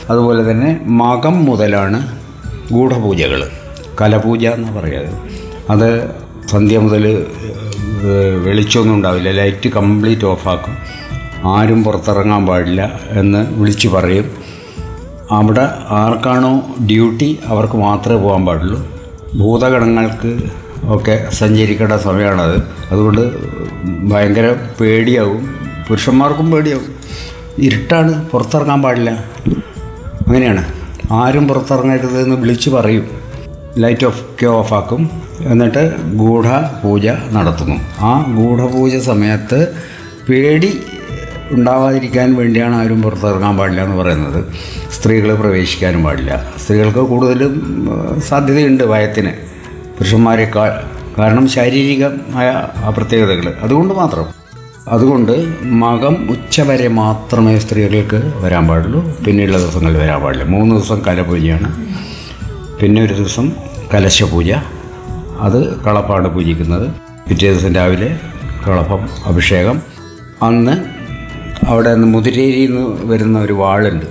അതുപോലെ തന്നെ മകം മുതലാണ് ഗൂഢപൂജകൾ കലപൂജ എന്ന് പറയുന്നത് അത് സന്ധ്യ മുതൽ ഏഹ്, വെളിച്ചമൊന്നും ഉണ്ടാവില്ല ലൈറ്റ് കംപ്ലീറ്റ് ഓഫാക്കും ആരും പുറത്തിറങ്ങാൻ പാടില്ല എന്ന് വിളിച്ചു പറയും അവിടെ ആർക്കാണോ ഡ്യൂട്ടി അവർക്ക് മാത്രമേ പോകാൻ പാടുള്ളൂ ഭൂതഗണങ്ങൾക്ക് ഒക്കെ സഞ്ചരിക്കേണ്ട സമയമാണത് അതുകൊണ്ട് ഭയങ്കര പേടിയാവും പുരുഷന്മാർക്കും പേടിയാവും ഇരുട്ടാണ് പുറത്തിറങ്ങാൻ പാടില്ല അങ്ങനെയാണ് ആരും പുറത്തിറങ്ങരുത് എന്ന് വിളിച്ച് പറയും ലൈറ്റ് ഓഫ് ഒക്കെ ഓഫാക്കും എന്നിട്ട് ഗൂഢ പൂജ നടത്തുന്നു ആ ഗൂഢപൂജ സമയത്ത് പേടി ഉണ്ടാവാതിരിക്കാൻ വേണ്ടിയാണ് ആരും പുറത്തിറങ്ങാൻ പാടില്ല എന്ന് പറയുന്നത് സ്ത്രീകൾ പ്രവേശിക്കാനും പാടില്ല സ്ത്രീകൾക്ക് കൂടുതലും ഏഹ്, സാധ്യതയുണ്ട് ഭയത്തിന് പുരുഷന്മാരെക്കാൾ കാരണം ശാരീരികമായ ആ പ്രത്യേകതകൾ അതുകൊണ്ട് മാത്രം അതുകൊണ്ട് മകം ഉച്ചവരെ മാത്രമേ സ്ത്രീകൾക്ക് വരാൻ പാടുള്ളൂ പിന്നെയുള്ള ദിവസങ്ങളിൽ വരാൻ പാടില്ല മൂന്ന് ദിവസം കലപൂജയാണ് പിന്നെ ഒരു ദിവസം കലശപൂജ അത് കളപ്പാണ് പൂജിക്കുന്നത് പിറ്റേ ദിവസം രാവിലെ കളപ്പം അഭിഷേകം അന്ന് അവിടെ നിന്ന് മുതിരേരിയിൽ നിന്ന് വരുന്ന ഒരു വാളുണ്ട്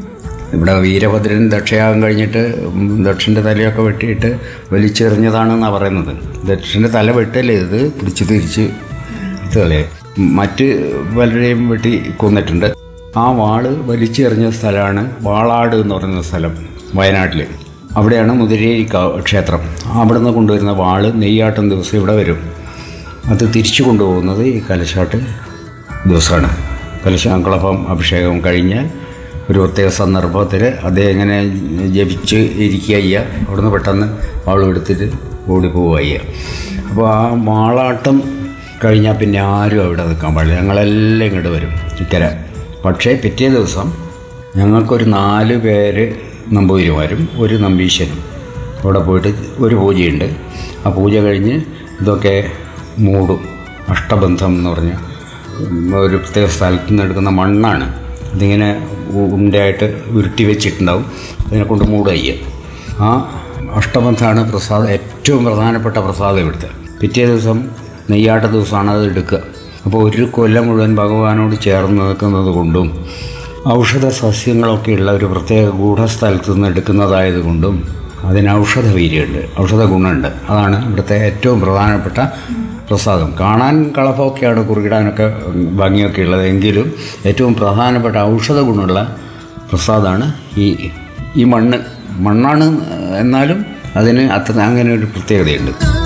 ഇവിടെ വീരഭദ്രൻ ദക്ഷയാഗം കഴിഞ്ഞിട്ട് ദക്ഷൻ്റെ തലയൊക്കെ വെട്ടിയിട്ട് വലിച്ചെറിഞ്ഞതാണെന്നാണ് പറയുന്നത് ദക്ഷൻ്റെ തല വെട്ടല്ലേ ഇത് പിടിച്ച് തിരിച്ച് കളയെ മറ്റ് പലരെയും വെട്ടി കൊന്നിട്ടുണ്ട് ആ വാള് വലിച്ചെറിഞ്ഞ സ്ഥലമാണ് വാളാട് എന്ന് പറയുന്ന സ്ഥലം വയനാട്ടിൽ അവിടെയാണ് മുതിരേരി ക- ക്ഷേത്രം അവിടെ നിന്ന് കൊണ്ടുവരുന്ന വാള് നെയ്യാട്ടം ദിവസം ഇവിടെ വരും അത് തിരിച്ചു കൊണ്ടുപോകുന്നത് ഈ കലശാട്ട് ദിവസമാണ് കലശാങ്കളപ്പം അഭിഷേകം കഴിഞ്ഞാൽ ഒരു പ്രത്യേക സന്ദർഭത്തിൽ അദ്ദേഹം ഇങ്ങനെ ജപിച്ച് ഇരിക്കുക ചെയ്യുക അവിടുന്ന് പെട്ടെന്ന് വാളും എടുത്തിട്ട് ഓടിപ്പോവുക ചെയ്യുക അപ്പോൾ ആ മാളാട്ടം കഴിഞ്ഞാൽ പിന്നെ ആരും അവിടെ നിൽക്കാൻ പാടില്ല ഞങ്ങളെല്ലാം ഇങ്ങോട്ട് വരും ഇക്കര പക്ഷേ പിറ്റേ ദിവസം ഞങ്ങൾക്കൊരു നാല് പേര് നമ്പൂതിരിമാരും ഒരു നമ്പീശനും അവിടെ പോയിട്ട് ഒരു പൂജയുണ്ട് ആ പൂജ കഴിഞ്ഞ് ഇതൊക്കെ മൂടും അഷ്ടബന്ധം എന്ന് പറഞ്ഞ ഒരു പ്രത്യേക സ്ഥലത്ത് നിന്ന് എടുക്കുന്ന മണ്ണാണ് അതിങ്ങനെ ഉ- ഉണ്ടയായിട്ട് ഉരുട്ടി വെച്ചിട്ടുണ്ടാവും അതിനെ കൊണ്ട് മൂടുക ചെയ്യുക ആ അഷ്ടബന്ധമാണ് പ്രസാദം ഏറ്റവും പ്രധാനപ്പെട്ട പ്രസാദം ഇവിടുത്തെ പിറ്റേ ദിവസം നെയ്യാട്ട ദിവസമാണ് അത് എടുക്കുക അപ്പോൾ ഒരു കൊല്ലം മുഴുവൻ ഭഗവാനോട് ചേർന്ന് നിൽക്കുന്നത് കൊണ്ടും ഔഷധ സസ്യങ്ങളൊക്കെയുള്ള ഒരു പ്രത്യേക ഗൂഢസ്ഥലത്ത് നിന്ന് എടുക്കുന്നതായത് കൊണ്ടും അതിന് ഔഷധ വീര്യമുണ്ട് ഔഷധ ഗുണമുണ്ട് അതാണ് ഇവിടുത്തെ ഏറ്റവും പ്രധാനപ്പെട്ട പ്രസാദം കാണാൻ കളപ്പമൊക്കെയാണ് കുറുകിടാനൊക്കെ ഭംഗിയൊക്കെ ഉള്ളത് എങ്കിലും ഏറ്റവും പ്രധാനപ്പെട്ട ഔഷധ ഗുണമുള്ള പ്രസാദമാണ് ഈ ഈ മണ്ണ് മണ്ണാണ് എന്നാലും അതിന് അത്ര അങ്ങനെ ഒരു പ്രത്യേകതയുണ്ട്